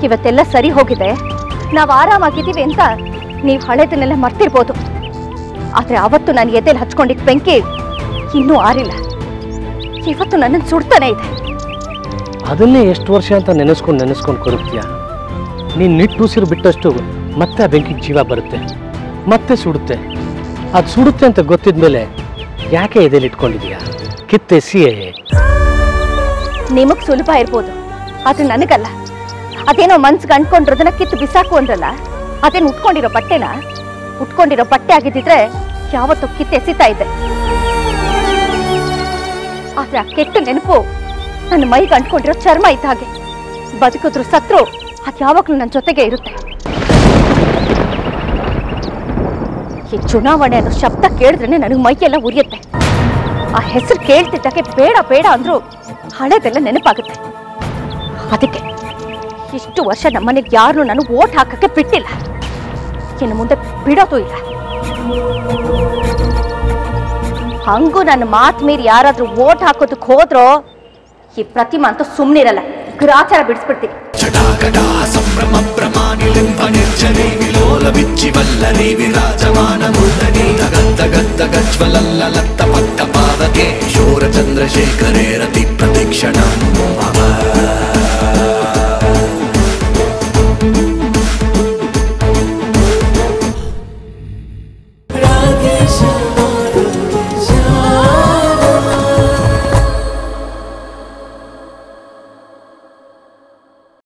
ಇವತ್ತೆಲ್ಲ ಸರಿ ಹೋಗಿದೆ ನಾವು ಆರಾಮಾಗಿದ್ದೀವಿ ಅಂತ ನೀವು ಹಳೆದನ್ನೆಲ್ಲ ಮರ್ತಿರ್ಬೋದು ಆದ್ರೆ ಅವತ್ತು ನಾನು ಎದೆಯಲ್ಲಿ ಹಚ್ಕೊಂಡಿದ್ದ ಬೆಂಕಿ ಇನ್ನೂ ಆರಿಲ್ಲ ಇವತ್ತು ನನ್ನನ್ನು ಸುಡ್ತಾನೆ ಇದೆ ಅದನ್ನೇ ಎಷ್ಟು ವರ್ಷ ಅಂತ ನೆನೆಸ್ಕೊಂಡು ನೆನೆಸ್ಕೊಂಡು ಕೊರುತ್ತೀಯ ನೀನು ನಿಟ್ಟುಸಿರು ಬಿಟ್ಟಷ್ಟು ಮತ್ತೆ ಆ ಬೆಂಕಿಗೆ ಜೀವ ಬರುತ್ತೆ ಮತ್ತೆ ಸುಡುತ್ತೆ ಅದು ಸುಡುತ್ತೆ ಅಂತ ಗೊತ್ತಿದ ಮೇಲೆ ಯಾಕೆ ಎದೆಯಲ್ಲಿ ಇಟ್ಕೊಂಡಿದೀಯಾ ಕಿತ್ತೆಸಿಯೇ ನಿಮಗ್ ಸುಲಭ ಇರ್ಬೋದು ಆದ್ರೆ ನನಗಲ್ಲ ಅದೇನೋ ಮನ್ಸ್ಗೆ ಅಂಟ್ಕೊಂಡಿರೋದನ್ನ ಕಿತ್ತು ಬಿಸಾಕು ಅಂದ್ರಲ್ಲ ಅದೇನು ಉಟ್ಕೊಂಡಿರೋ ಬಟ್ಟೆನ ಉಟ್ಕೊಂಡಿರೋ ಬಟ್ಟೆ ಆಗಿದ್ದಿದ್ರೆ ಯಾವತ್ತೂ ಕಿತ್ತು ಎಸಿತಾ ಇದ್ದೆ ಆದ್ರೆ ಆ ಕೆಟ್ಟ ನೆನಪು ನನ್ನ ಮೈಗೆ ಅಂಟ್ಕೊಂಡಿರೋ ಚರ್ಮ ಇದ್ದ ಹಾಗೆ ಬದುಕಿದ್ರು ಸತ್ರು ಅದು ಯಾವಾಗ್ಲೂ ನನ್ನ ಜೊತೆಗೆ ಇರುತ್ತೆ ಈ ಚುನಾವಣೆ ಅನ್ನೋ ಶಬ್ದ ಕೇಳಿದ್ರೆ ನನಗೆ ಮೈಯೆಲ್ಲ ಉರಿಯುತ್ತೆ ಆ ಹೆಸರು ಕೇಳ್ತಿದ್ದಕ್ಕೆ ಬೇಡ ಬೇಡ ಅಂದ್ರು ಹಳೇದೆಲ್ಲ ನೆನಪಾಗುತ್ತೆ ಅದಕ್ಕೆ ಇಷ್ಟು ವರ್ಷ ನಮ್ಮನೆಗೆ ಯಾರು ನಾನು ಓಟ್ ಹಾಕಕ್ಕೆ ಬಿಟ್ಟಿಲ್ಲ ಇನ್ನು ಮುಂದೆ ಬಿಡೋದು ಇಲ್ಲ ಹಂಗೂ ನನ್ನ ಮಾತು ಮೀರಿ ಯಾರಾದ್ರೂ ಓಟ್ ಹಾಕೋದಕ್ಕೆ ಹೋದ್ರೋ ಈ ಪ್ರತಿಮಾ ಅಂತೂ ಸುಮ್ಮನಿರಲ್ಲ ಗ್ರಾಚಾರ ಬಿಡಿಸ್ಬಿಡ್ತೀನಿ ಜಟಾಕಟಾ ಸಂಭ್ರಮ ಪ್ರಮಾಣಿಲಿಂಬ ನಿರ್ಜನೆ ವಿಲೋಲ ವಿಚ್ಚಿವಲ್ಲರಿ ವಿರಾಜಮಾನ ಮೂರ್ಧನಿ ಗದ್ದ ಗದ್ದ ಗಜ್ವಲಲ್ಲ ಲತ್ತ ಪಕ್ಕ ಪಾದಕೆ ಶೂರ ಚಂದ್ರಶೇಖರೇ ರತಿ ಪ್ರತಿಕ್ಷಣಂ ಅಮರ